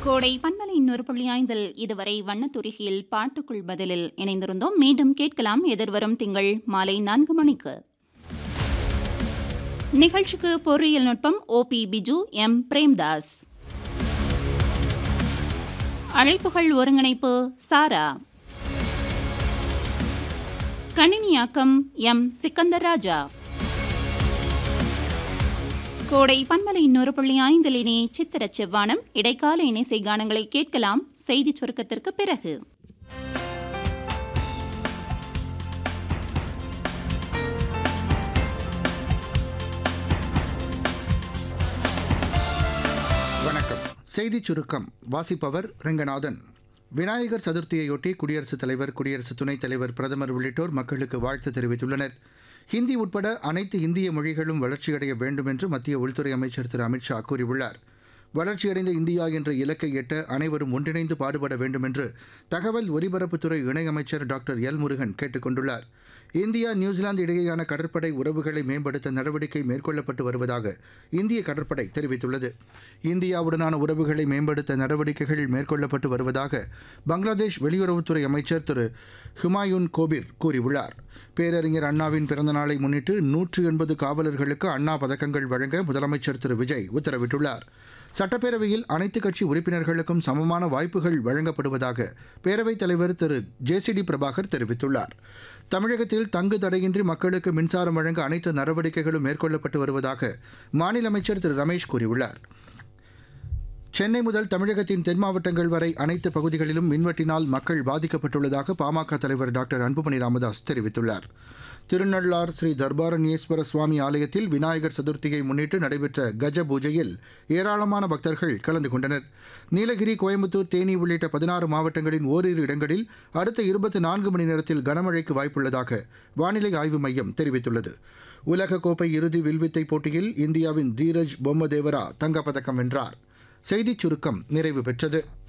கோடை பன்மலை இன்னொரு புள்ளி ஐந்தில் இதுவரை வண்ணத்துருகியில் பாட்டுக்குள் பதிலில் இணைந்திருந்தோம் மீண்டும் கேட்கலாம் எதிர்வரும் திங்கள் மாலை நான்கு மணிக்கு நிகழ்ச்சிக்கு பொறியியல் நுட்பம் ஓபி பிஜு எம் பிரேம்தாஸ் அழைப்புகள் ஒருங்கிணைப்பு சாரா கணினியாக்கம் எம் சிக்கந்தர் ராஜா கோடை பன்மலை இன்னொரு புள்ளி ஐந்தில் இனி சித்திர செவ்வானம் இடைக்கால இணைசை கானங்களை கேட்கலாம் செய்தி சுருக்கத்திற்கு பிறகு வணக்கம் செய்திச் சுருக்கம் வாசிப்பவர் ரெங்கநாதன் விநாயகர் சதுர்த்தியையொட்டி குடியரசுத் தலைவர் குடியரசு துணைத் தலைவர் பிரதமர் உள்ளிட்டோர் மக்களுக்கு வாழ்த்து தெரிவித்துள்ளனர் ஹிந்தி உட்பட அனைத்து இந்திய மொழிகளும் வளர்ச்சியடைய வேண்டும் என்று மத்திய உள்துறை அமைச்சர் திரு அமித்ஷா கூறியுள்ளார் வளர்ச்சியடைந்த இந்தியா என்ற இலக்கை எட்ட அனைவரும் ஒன்றிணைந்து பாடுபட வேண்டும் என்று தகவல் ஒலிபரப்புத்துறை இணையமைச்சர் டாக்டர் எல் முருகன் கேட்டுக் கொண்டுள்ளார் இந்தியா நியூசிலாந்து இடையேயான கடற்படை உறவுகளை மேம்படுத்த நடவடிக்கை மேற்கொள்ளப்பட்டு வருவதாக இந்திய கடற்படை தெரிவித்துள்ளது இந்தியாவுடனான உறவுகளை மேம்படுத்த நடவடிக்கைகள் மேற்கொள்ளப்பட்டு வருவதாக பங்களாதேஷ் வெளியுறவுத்துறை அமைச்சர் திரு ஹுமாயூன் கோபிர் கூறியுள்ளார் பேரறிஞர் அண்ணாவின் பிறந்தநாளை முன்னிட்டு நூற்று எண்பது காவலர்களுக்கு அண்ணா பதக்கங்கள் வழங்க முதலமைச்சர் திரு விஜய் உத்தரவிட்டுள்ளார் சட்டப்பேரவையில் அனைத்து கட்சி உறுப்பினர்களுக்கும் சமமான வாய்ப்புகள் வழங்கப்படுவதாக பேரவைத் தலைவர் திரு ஜேசிடி பிரபாகர் தெரிவித்துள்ளார் தமிழகத்தில் தங்கு தடையின்றி மக்களுக்கு மின்சாரம் வழங்க அனைத்து நடவடிக்கைகளும் மேற்கொள்ளப்பட்டு வருவதாக மாநில அமைச்சர் திரு ரமேஷ் கூறியுள்ளார் சென்னை முதல் தமிழகத்தின் தென் மாவட்டங்கள் வரை அனைத்து பகுதிகளிலும் மின்வெட்டினால் மக்கள் பாதிக்கப்பட்டுள்ளதாக பாமக தலைவர் டாக்டர் அன்புமணி ராமதாஸ் தெரிவித்துள்ளார் திருநள்ளார் ஸ்ரீ தர்பாரண்யேஸ்வர சுவாமி ஆலயத்தில் விநாயகர் சதுர்த்தியை முன்னிட்டு நடைபெற்ற கஜ பூஜையில் ஏராளமான பக்தர்கள் கலந்து கொண்டனர் நீலகிரி கோயம்புத்தூர் தேனி உள்ளிட்ட பதினாறு மாவட்டங்களின் ஓரிரு இடங்களில் அடுத்த இருபத்தி நான்கு மணி நேரத்தில் கனமழைக்கு வாய்ப்புள்ளதாக வானிலை ஆய்வு மையம் தெரிவித்துள்ளது உலகக்கோப்பை இறுதி வில்வித்தை போட்டியில் இந்தியாவின் தீரஜ் பொம்மதேவரா தங்கப்பதக்கம் வென்றார் செய்திச் சுருக்கம் நிறைவு பெற்றது